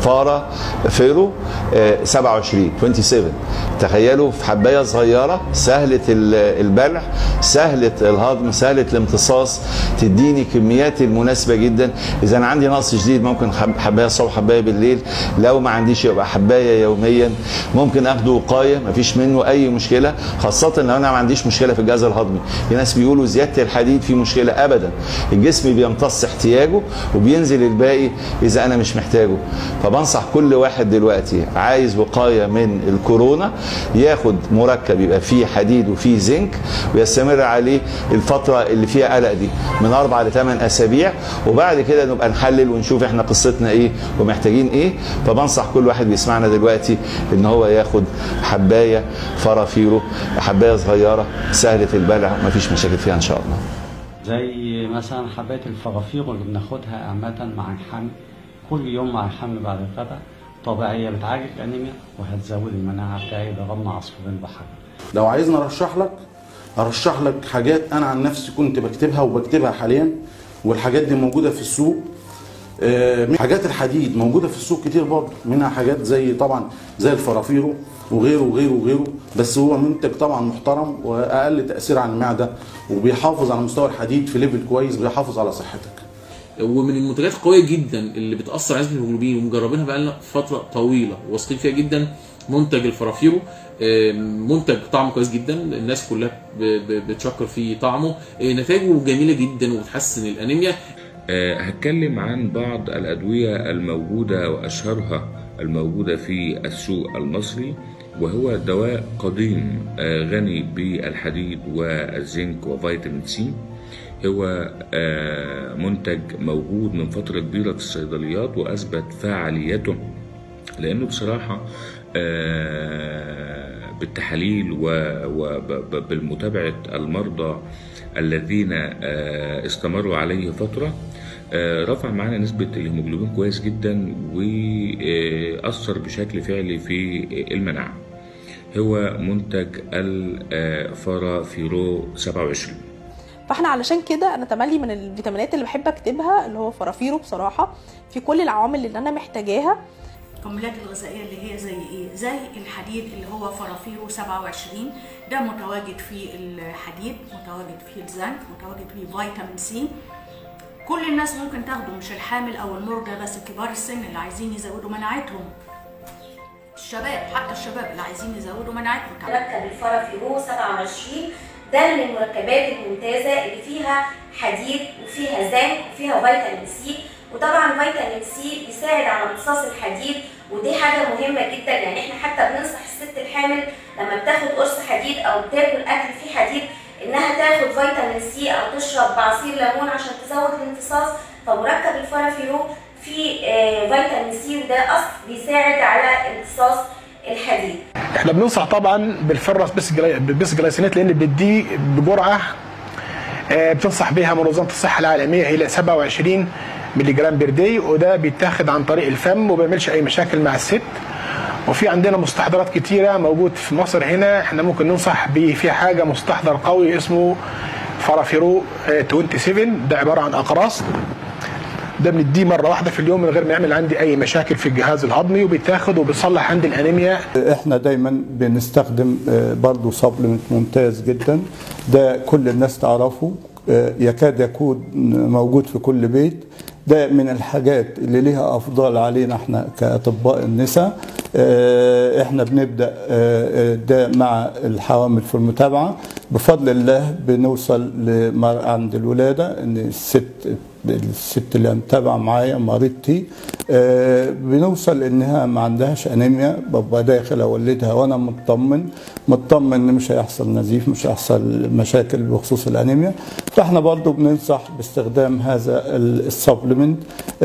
فارا فيرو آه، 27 27 تخيلوا في حبايه صغيره سهله ال- البلع سهله الهضم سهله الامتصاص تديني كميات المناسبه جدا اذا انا عندي نقص شديد ممكن حب- حبايه الصبح حبايه بالليل لو ما عنديش يبقى حبايه يوميا ممكن اخده وقايه ما فيش منه اي مشكله خاصه لو انا ما عنديش مشكله في الجهاز الهضمي في ناس بيقولوا زياده الحديد في مشكله ابدا الجسم بيمتص احتياجه وبينزل الباقي اذا انا مش محتاجه فبنصح كل واحد دلوقتي عايز وقايه من الكورونا ياخد مركب يبقى فيه حديد وفيه زنك ويستمر عليه الفتره اللي فيها قلق دي من اربع لثمان اسابيع وبعد كده نبقى نحلل ونشوف احنا قصتنا ايه ومحتاجين ايه فبنصح كل واحد بيسمعنا دلوقتي ان هو ياخد حبايه فرافيرو حبايه صغيره سهله البلع مفيش مشاكل فيها ان شاء الله زي مثلا حباية الفرافير اللي بناخدها عامة مع الحمل كل يوم مع الحمل بعد الغداء طبيعية بتعالج الأنيميا وهتزود المناعة بتاعي ضربنا عصفورين بحجر لو عايزني ارشح لك ارشح لك حاجات انا عن نفسي كنت بكتبها وبكتبها حاليا والحاجات دي موجوده في السوق آه، من حاجات الحديد موجوده في السوق كتير برضه منها حاجات زي طبعا زي الفرافيرو وغيره وغيره وغيره بس هو منتج طبعا محترم واقل تاثير على المعده وبيحافظ على مستوى الحديد في ليفل كويس بيحافظ على صحتك ومن المنتجات القويه جدا اللي بتاثر على نسبه الهيموجلوبين ومجربينها بقالنا فتره طويله واثقين فيها جدا منتج الفرافيرو آه، منتج طعمه كويس جدا الناس كلها ب- ب- بتشكر في طعمه آه، نتائجه جميله جدا وبتحسن الانيميا آه، هتكلم عن بعض الأدوية الموجودة وأشهرها الموجودة في السوق المصري وهو دواء قديم آه، غني بالحديد والزنك وفيتامين سي هو آه، منتج موجود من فترة كبيرة في الصيدليات وأثبت فعاليته لأنه بصراحة آه، بالتحاليل وبالمتابعة المرضى الذين آه، استمروا عليه فترة آه، رفع معانا نسبة الهيموجلوبين كويس جدا وأثر بشكل فعلي في المناعة هو منتج الفارافيرو 27 فاحنا علشان كده انا تملي من الفيتامينات اللي بحب اكتبها اللي هو فرافيرو بصراحه في كل العوامل اللي انا محتاجاها المكملات الغذائيه اللي هي زي ايه زي الحديد اللي هو فرافيرو 27 ده متواجد فيه الحديد متواجد فيه الزنك متواجد فيه فيتامين سي كل الناس ممكن تاخده مش الحامل او المرضى بس كبار السن اللي عايزين يزودوا مناعتهم الشباب حتى الشباب اللي عايزين يزودوا مناعتهم مركب الفرافيرو 27 ده من المركبات الممتازة اللي فيها حديد وفيها زنك وفيها فيتامين سي وطبعا فيتامين سي بيساعد على امتصاص الحديد ودي حاجة مهمة جدا يعني احنا حتى بننصح الست الحامل لما بتاخد قرص حديد او بتاكل اكل فيه حديد انها تاخد فيتامين سي او تشرب عصير ليمون عشان تزود الامتصاص فمركب الفرافيرو فيه آه، فيتامين سي وده اصل بيساعد على امتصاص الحديد احنا بننصح طبعا بالفرس بس جلاي... بس جلايسينات لان بتدي بجرعه آه، بتنصح بها منظمه الصحه العالميه الى 27 ملي جرام بير داي وده بيتاخد عن طريق الفم وما بيعملش اي مشاكل مع الست وفي عندنا مستحضرات كتيره موجود في مصر هنا احنا ممكن ننصح بيه في حاجه مستحضر قوي اسمه فرافيرو آه، 27 ده عباره عن اقراص ده بنديه مره واحده في اليوم من غير ما يعمل عندي اي مشاكل في الجهاز الهضمي وبيتاخد وبيصلح عندي الانيميا احنا دايما بنستخدم آه، برضو سبلمنت ممتاز جدا ده كل الناس تعرفه آه، يكاد يكون موجود في كل بيت ده من الحاجات اللي ليها افضال علينا احنا كاطباء النساء آه، احنا بنبدا آه، آه، ده مع الحوامل في المتابعه بفضل الله بنوصل لمر عند الولاده ان الست الست اللي متابعه معايا مريضتي آه، بنوصل انها ما عندهاش انيميا ببقى داخل اولدها وانا مطمن مطمن ان مش هيحصل نزيف مش هيحصل مشاكل بخصوص الانيميا فاحنا برضو بننصح باستخدام هذا السبلمنت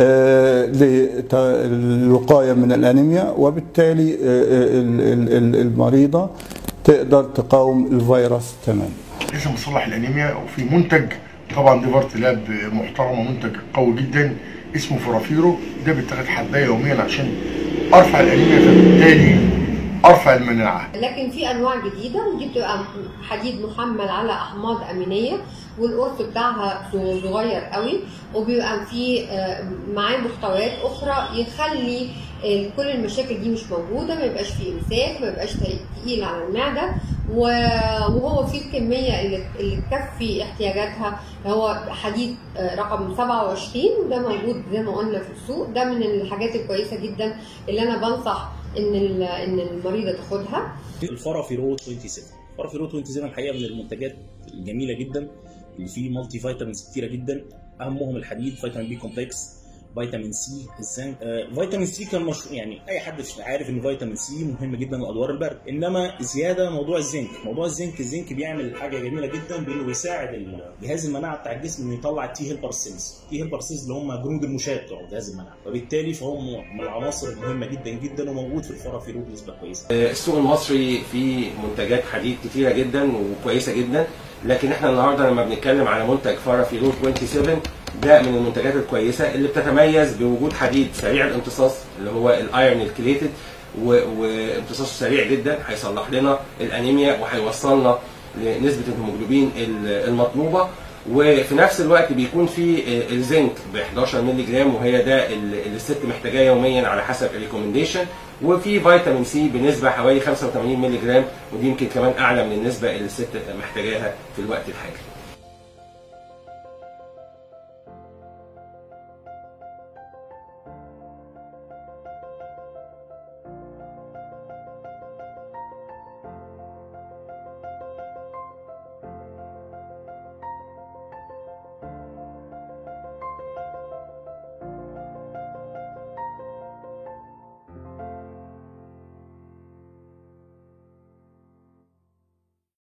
للوقايه من الانيميا وبالتالي آه، ال- ال- ال- المريضه تقدر تقاوم الفيروس تماما لسه مصلح الانيميا وفي منتج طبعا دي بارت لاب محترمه منتج قوي جدا اسمه فرافيرو ده بيتاخد حبايه يوميا عشان ارفع الانيميا فبالتالي ارفع المناعه لكن في انواع جديده ودي بتبقى حديد محمل على احماض امينيه والقرص بتاعها صغير قوي وبيبقى فيه آه، معاه محتويات اخرى يخلي آه، كل المشاكل دي مش موجوده ما يبقاش فيه امساك ما يبقاش تقيل على المعده و- وهو فيه الكميه اللي اللي تكفي احتياجاتها هو حديد آه، رقم 27 وده موجود زي ما قلنا في السوق ده من الحاجات الكويسه جدا اللي انا بنصح ان ال- ان المريضه تاخدها الفرافيرو 27 الفرافيرو 27 الحقيقه من المنتجات الجميله جدا اللي فيه مالتي فيتامينز كتيره جدا اهمهم الحديد فيتامين بي كومبلكس فيتامين سي الزنك آه فيتامين سي كان مش يعني اي حد عارف ان فيتامين سي مهم جدا لادوار البرد انما زياده موضوع الزنك موضوع الزنك الزنك بيعمل حاجه جميله جدا بانه بيساعد ال- جهاز المناعه بتاع الجسم انه يطلع التي هيلبر سيلز التي هيلبر سيلز اللي هم جنود المشاة بتوع جهاز المناعه وبالتالي فهو من العناصر المهمه جدا جدا وموجود في الفرافيرو بنسبه كويسه السوق المصري فيه منتجات حديد كتيره جدا وكويسه جدا لكن احنا النهارده لما بنتكلم على منتج فارا فيرو 27 ده من المنتجات الكويسه اللي بتتميز بوجود حديد سريع الامتصاص اللي هو الايرون الكليتد وامتصاصه سريع جدا هيصلح لنا الانيميا وهيوصلنا لنسبه الهيموجلوبين المطلوبه وفي نفس الوقت بيكون في الزنك ب 11 مللي جرام وهي ده اللي الست محتاجاه يوميا على حسب الريكومنديشن وفي فيتامين سي بنسبه حوالي 85 مللي جرام ودي يمكن كمان اعلى من النسبه اللي الست محتاجاها في الوقت الحالي